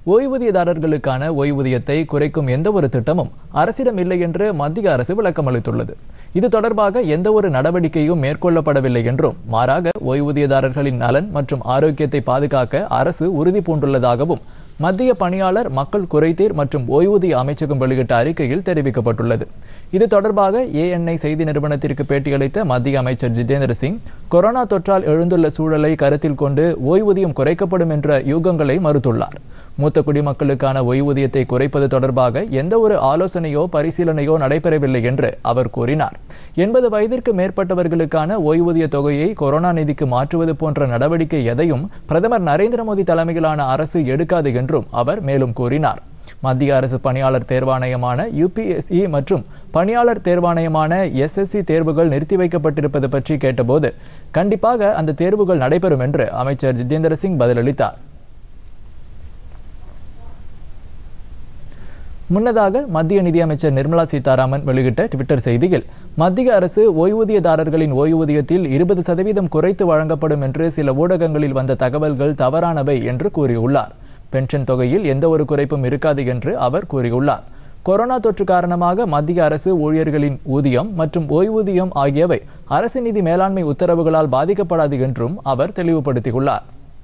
ஓய்வூதியதாரர்களுக்கான ஓய்வூதியத்தை குறைக்கும் எந்தவொரு திட்டமும் அரசிடம் இல்லை என்று மத்திய அரசு விளக்கம் அளித்துள்ளது இது தொடர்பாக எந்தவொரு நடவடிக்கையும் மேற்கொள்ளப்படவில்லை என்றும் மாறாக ஓய்வூதியதாரர்களின் நலன் மற்றும் ஆரோக்கியத்தை பாதுகாக்க அரசு உறுதி பூண்டுள்ளதாகவும் மத்திய பணியாளர் மக்கள் குறைதீர் மற்றும் ஓய்வூதிய அமைச்சகம் வெளியிட்ட அறிக்கையில் தெரிவிக்கப்பட்டுள்ளது இது தொடர்பாக ஏஎன்ஐ செய்தி நிறுவனத்திற்கு பேட்டியளித்த மத்திய அமைச்சர் ஜிதேந்திர சிங் கொரோனா தொற்றால் எழுந்துள்ள சூழலை கருத்தில் கொண்டு ஓய்வூதியம் குறைக்கப்படும் என்ற யூகங்களை மறுத்துள்ளார் மூத்த குடிமக்களுக்கான ஓய்வூதியத்தை குறைப்பது தொடர்பாக எந்த ஒரு ஆலோசனையோ பரிசீலனையோ நடைபெறவில்லை என்று அவர் கூறினார் எண்பது வயதிற்கு மேற்பட்டவர்களுக்கான ஓய்வூதிய தொகையை கொரோனா நிதிக்கு மாற்றுவது போன்ற நடவடிக்கை எதையும் பிரதமர் நரேந்திர மோடி தலைமையிலான அரசு எடுக்காது என்றும் அவர் மேலும் கூறினார் மத்திய அரசு பணியாளர் தேர்வாணையமான யுபிஎஸ்இ மற்றும் பணியாளர் தேர்வாணையமான எஸ்எஸ்சி தேர்வுகள் நிறுத்தி வைக்கப்பட்டிருப்பது பற்றி கேட்டபோது கண்டிப்பாக அந்த தேர்வுகள் நடைபெறும் என்று அமைச்சர் ஜிதேந்திர சிங் பதிலளித்தார் முன்னதாக மத்திய நிதியமைச்சர் நிர்மலா சீதாராமன் வெளியிட்ட ட்விட்டர் செய்தியில் மத்திய அரசு ஓய்வூதியதாரர்களின் ஓய்வூதியத்தில் இருபது சதவீதம் குறைத்து வழங்கப்படும் என்று சில ஊடகங்களில் வந்த தகவல்கள் தவறானவை என்று கூறியுள்ளார் பென்ஷன் தொகையில் எந்த ஒரு குறைப்பும் இருக்காது என்று அவர் கூறியுள்ளார் கொரோனா தொற்று காரணமாக மத்திய அரசு ஊழியர்களின் ஊதியம் மற்றும் ஓய்வூதியம் ஆகியவை அரசு நிதி மேலாண்மை உத்தரவுகளால் பாதிக்கப்படாது என்றும் அவர் தெளிவுபடுத்தியுள்ளார்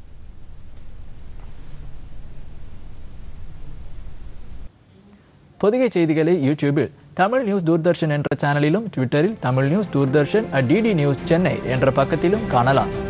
பொதிகை செய்திகளை யூடியூபில் தமிழ் நியூஸ் தூர்தர்ஷன் என்ற சேனலிலும் ட்விட்டரில் Tamil news Doordarshan DD news Chennai என்ற பக்கத்திலும் காணலாம்